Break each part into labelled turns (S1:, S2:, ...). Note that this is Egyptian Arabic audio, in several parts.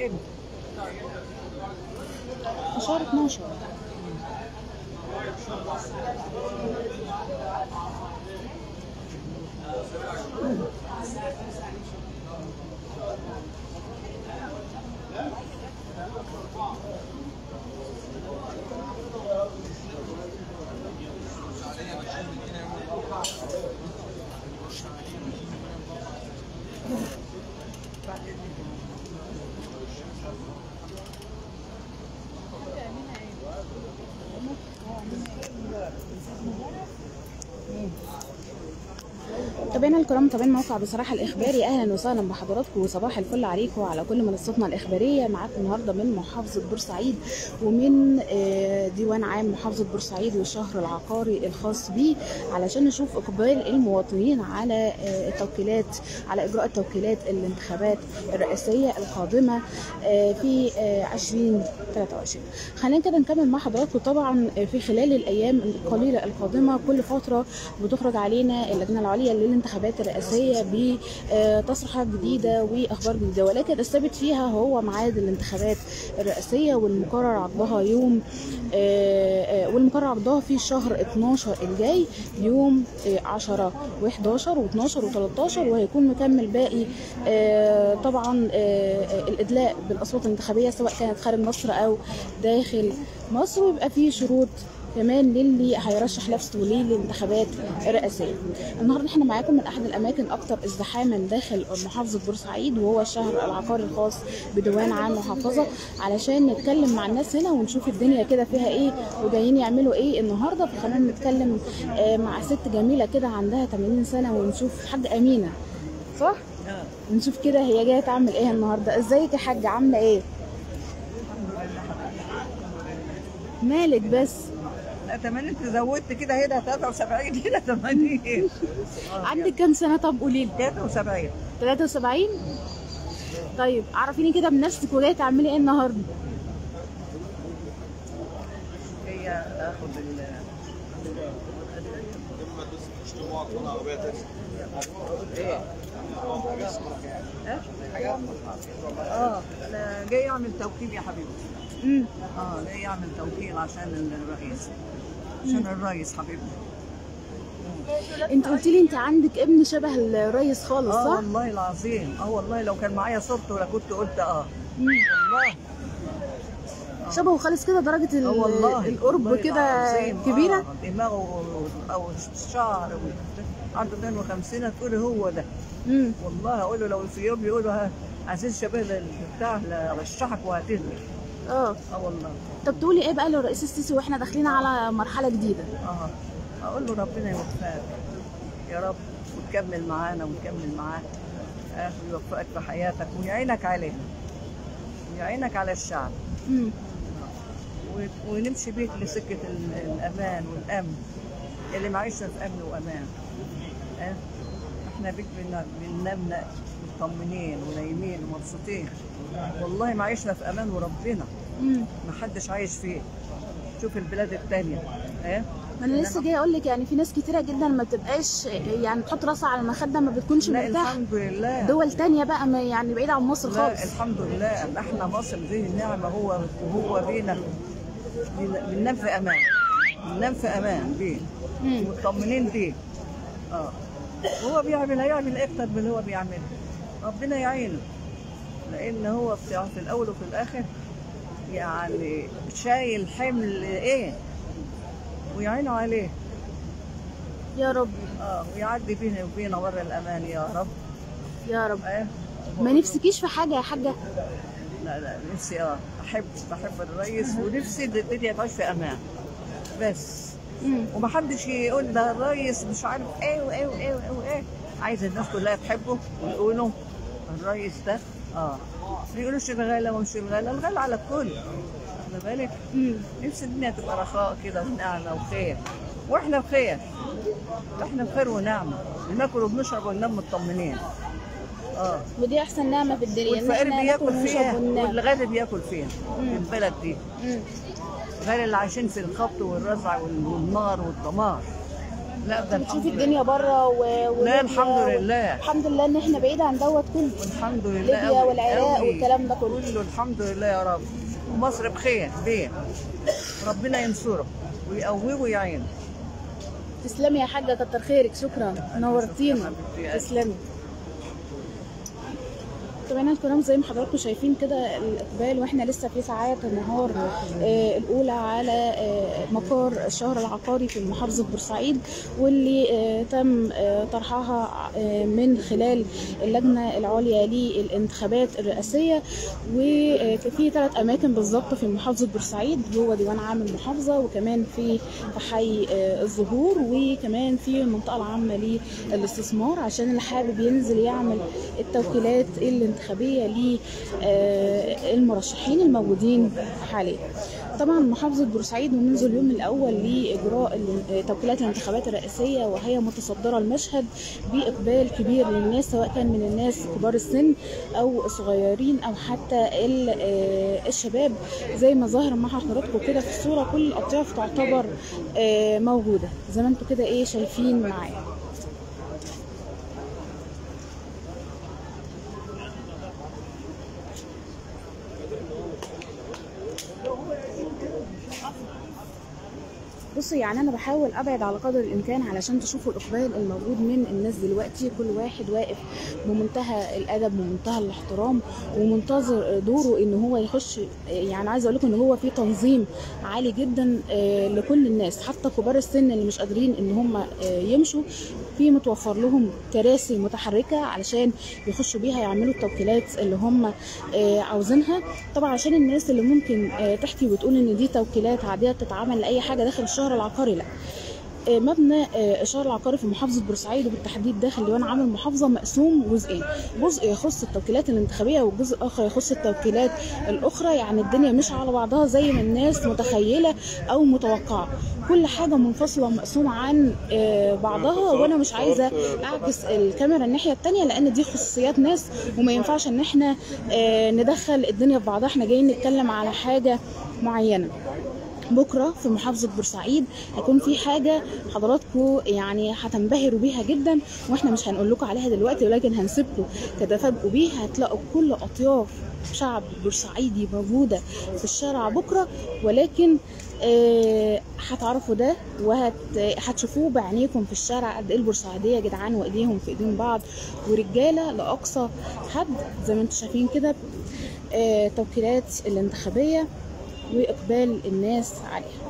S1: امتى؟
S2: في شهر 12 متابعينا الكرام متابعين موقع بصراحه الاخباري اهلا وسهلا بحضراتكم وصباح الفل عليكم وعلى كل منصاتنا الاخباريه معاكم النهارده من محافظه بورسعيد ومن آه، ديوان عام محافظه بورسعيد والشهر العقاري الخاص بيه علشان نشوف اقبال المواطنين على آه، التوكيلات على اجراء التوكيلات الانتخابات الرئاسيه القادمه آه، في آه، 2023 خلينا كده نكمل مع حضراتكم طبعا آه، في خلال الايام القليله القادمه كل فتره بتخرج علينا اللجنه العليا للانتخابات الرئاسيه بتصريحات جديده واخبار جديده ولكن الثابت فيها هو ميعاد الانتخابات الرئاسيه والمقرر عقدها يوم آه، آه، والمقرر عقدها في شهر 12 الجاي يوم آه، 10 و11 و12 و13 وهيكون مكمل باقي آه، طبعا آه، آه، الادلاء بالاصوات الانتخابيه سواء كانت خارج مصر او داخل مصر ويبقى فيه شروط كمان للي هيرشح نفسه للانتخابات الرئاسيه. النهارده احنا معاكم من احد الاماكن اكثر ازدحاما داخل محافظه بورسعيد وهو الشهر العقاري الخاص بديوان عام محافظه علشان نتكلم مع الناس هنا ونشوف الدنيا كده فيها ايه وجايين يعملوا ايه النهارده فخلينا نتكلم آه، مع ست جميله كده عندها 80 سنه ونشوف حاجه امينه صح؟
S1: اه
S2: نشوف كده هي جايه تعمل ايه النهارده ازيك يا حاجه عامله ايه؟ مالك بس
S1: لا 80 انت زودت كده هنا 73 هنا 80
S2: عندك كام سنه طب قولي لي
S1: 73
S2: 73 طيب عرفيني كده بنفسك وجايه تعملي ايه النهارده
S1: هي اخد ال ايه اه انا جاي اعمل توكيل يا حبيبي
S2: امم
S1: اه جاي اعمل توكيل عشان الرئيس عشان الرئيس حبيبي
S2: انت قلتي لي انت عندك ابن شبه الريس خالص
S1: اه
S2: صح
S1: والله العظيم اه والله لو كان معايا صورته ولا كنت قلت اه
S2: مم.
S1: والله
S2: شبهه خالص كده درجه ال-
S1: اه والله
S2: القرب
S1: والله
S2: كده
S1: العظيم.
S2: كبيره
S1: آه دماغه او الشعر و- عنده 52 تقول هو ده
S2: امم
S1: والله اقول له لو في يوم يقولوا ها عزيز شباب بتاع رشحك وهتدني
S2: اه
S1: اه والله
S2: طب تقولي ايه بقى للرئيس السيسي واحنا داخلين على مرحله جديده
S1: اه اقول له ربنا يوفقك يا رب وتكمل معانا وتكمل معاه آه ويوفقك في حياتك ويعينك علينا ويعينك على الشعب
S2: امم
S1: و- ونمشي بيك لسكة ال- الأمان والأمن اللي معيشنا في أمن وأمان أه؟ احنا بيك بن- بننام مطمنين ونايمين ومبسوطين والله معيشنا في أمان وربنا
S2: امم
S1: محدش عايش فيه شوف البلاد التانية اه
S2: ما انا لسه جايه اقول لك يعني في ناس كتيره جدا ما بتبقاش يعني تحط راسها على المخده ما بتكونش
S1: لا
S2: مرتاحه
S1: الحمد لله
S2: دول تانية بقى ما يعني بعيدة عن مصر
S1: لا
S2: خالص
S1: الحمد لله ان احنا مصر دي نعمة هو وهو بينا بن- بننام في أمان بننام في أمان بيه
S2: مم.
S1: مطمنين بيه اه هو بيعمل هيعمل اكتر من اللي هو بيعمله ربنا يعينه لان هو بتاع في الاول وفي الاخر يعني شايل حمل ايه ويعينه عليه
S2: يا رب
S1: اه ويعدي بينا وبينا ورا الامان يا رب
S2: يا رب
S1: اه
S2: ما نفسكيش في حاجة يا حاجة
S1: لا لا نفسي اه احب بحب الرئيس ونفسي إن الدنيا تعيش في امان بس
S2: مم.
S1: ومحدش يقول ده الريس مش عارف ايه وايه وايه وايه وايه عايز الناس كلها تحبه ويقولوا الريس ده اه ما يقولوش الغالة ومش الغالة الغالة على الكل خلي بالك
S2: مم.
S1: نفسي الدنيا تبقى رخاء كده ونعمة وخير واحنا بخير احنا بخير ونعمة بناكل وبنشرب وننام مطمنين اه
S2: ودي أحسن نعمة في الدنيا إن
S1: والفقير
S2: إحنا ناكل
S1: بياكل
S2: ونشرب
S1: فيها
S2: وننام
S1: والغني بياكل فيها في البلد دي
S2: مم.
S1: غير اللي عايشين في الخبط والرزع وال- والنار والدمار لا ده الحمد
S2: بتشوفي
S1: لله
S2: الدنيا بره و...
S1: لا
S2: وليبيا
S1: الحمد
S2: و-
S1: لله
S2: الحمد لله ان احنا بعيد عن دوت كله
S1: الحمد لله
S2: ليبيا
S1: أوي،
S2: والعراق
S1: أوي.
S2: والكلام ده كله.
S1: كله الحمد لله يا رب ومصر بخير بيه ربنا ينصره ويقويه ويعينه
S2: تسلمي يا حاجه كتر خيرك شكرا نورتينا
S1: حبيبتي.
S2: تسلمي متابعينا الكرام زي ما حضراتكم شايفين كده الاقبال واحنا لسه في ساعات النهار آه الاولى على آه مقر الشهر العقاري في محافظه بورسعيد واللي آه تم آه طرحها آه من خلال اللجنه العليا للانتخابات الرئاسيه وفي ثلاث اماكن بالظبط في محافظه بورسعيد هو ديوان عام المحافظه وكمان في في حي آه الزهور وكمان في المنطقه العامه للاستثمار عشان اللي حابب ينزل يعمل التوكيلات الانتخابيه للمرشحين الموجودين حاليا طبعا محافظة بورسعيد ومنذ اليوم الأول لإجراء ال- توكيلات الانتخابات الرئاسية وهي متصدرة المشهد بإقبال كبير للناس سواء كان من الناس كبار السن أو صغيرين أو حتى ال- آه، الشباب زي ما ظاهر مع حضراتكم كده في الصورة كل الأطياف تعتبر آه، موجودة زي ما انتم كده إيه شايفين معايا بصوا يعني انا بحاول ابعد على قدر الامكان علشان تشوفوا الاقبال الموجود من الناس دلوقتي كل واحد واقف بمنتهى الادب ومنتهى الاحترام ومنتظر دوره ان هو يخش يعني عايزه اقول لكم ان هو في تنظيم عالي جدا آه، لكل الناس حتى كبار السن اللي مش قادرين ان هم آه، يمشوا في متوفر لهم كراسي متحركه علشان يخشوا بيها يعملوا التوكيلات اللي هم آه، عاوزينها طبعا عشان الناس اللي ممكن آه، تحكي وتقول ان دي توكيلات عاديه بتتعمل لاي حاجه داخل الشهر العقاري لا آه، مبنى آه، الشهر العقاري في محافظه بورسعيد وبالتحديد داخل ديوان عام المحافظه مقسوم جزئين جزء يخص التوكيلات الانتخابيه والجزء الاخر يخص التوكيلات الاخرى يعني الدنيا مش على بعضها زي ما الناس متخيله او متوقعه كل حاجه منفصله ومقسومه عن آه، بعضها وانا مش عايزه اعكس الكاميرا الناحيه التانية لان دي خصوصيات ناس وما ينفعش ان احنا آه، ندخل الدنيا في بعضها احنا جايين نتكلم على حاجه معينه بكره في محافظه بورسعيد هيكون في حاجه حضراتكم يعني هتنبهروا بيها جدا واحنا مش هنقول لكم عليها دلوقتي ولكن هنسيبكم تتفاجئوا بيها هتلاقوا كل اطياف شعب بورسعيدي موجوده في الشارع بكره ولكن آه، هتعرفوا ده وهتشوفوه بعينيكم في الشارع قد ايه البورسعيديه يا جدعان وايديهم في ايدين بعض ورجاله لاقصى حد زي ما انتم شايفين كده آه، توكيلات الانتخابيه واقبال الناس عليها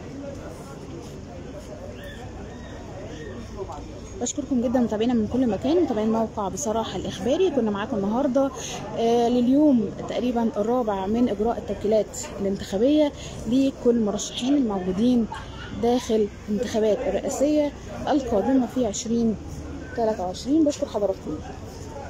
S2: بشكركم جدا متابعينا من كل مكان متابعين موقع بصراحة الإخباري كنا معاكم النهاردة آه لليوم تقريبا الرابع من إجراء التوكيلات الانتخابية لكل المرشحين الموجودين داخل الانتخابات الرئاسية القادمة في 2023 بشكر حضراتكم